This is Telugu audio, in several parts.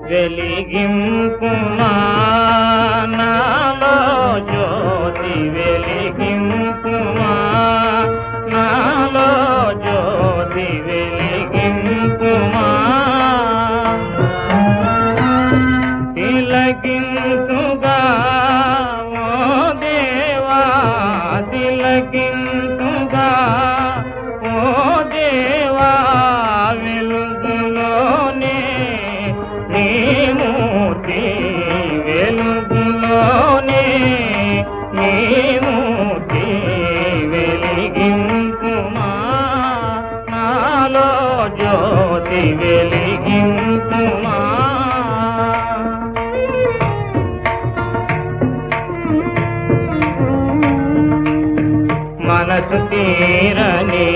వెలిగింపుమా నాలో జ్యోతి వెలిగింపుమా నాలో జ్యోతి వెలిగింపుమా తిలకింతుగా ఓ దేవా తిలకింతుగా ఓ దేవా వెలుగులోనే నీ మూర్తి వెలుగులోనే నీ మూర్తి వెలిగింపుమా నాలో జ్యోతి వెలిగింపుమా మనసు తీరని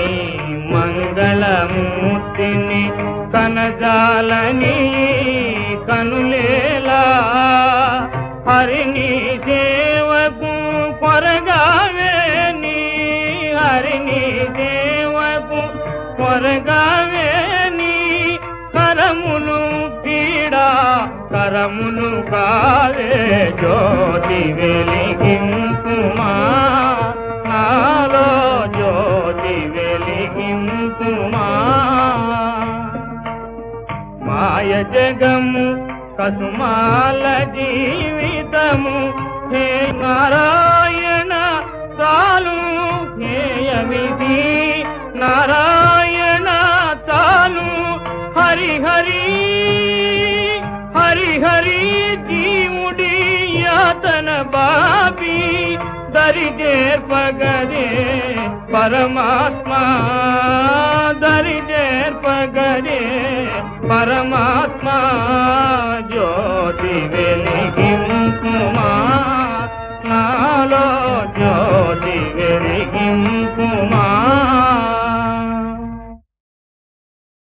మంగళమూర్తిని కనజాలని కనులేలా హరిని దేవకు కొరగావేని హరిని దేవకు కొరగావేని కరమును పీడా కరమును కావే జ్యోతి వెలిగింపుమా నాలో జ్యోతి వెలిగింపుమా మాయ జగము కసుమాల జీవితము హే నారాయణ చాలు హేయమిది నారాయణ చాలు హరి హరి హరి హరి జీవుడి యాతన బాబి దరిజేర్పగదే పరమాత్మ దరిజేర్పగదే పరమాత్మ జ్యోతి వెలిగి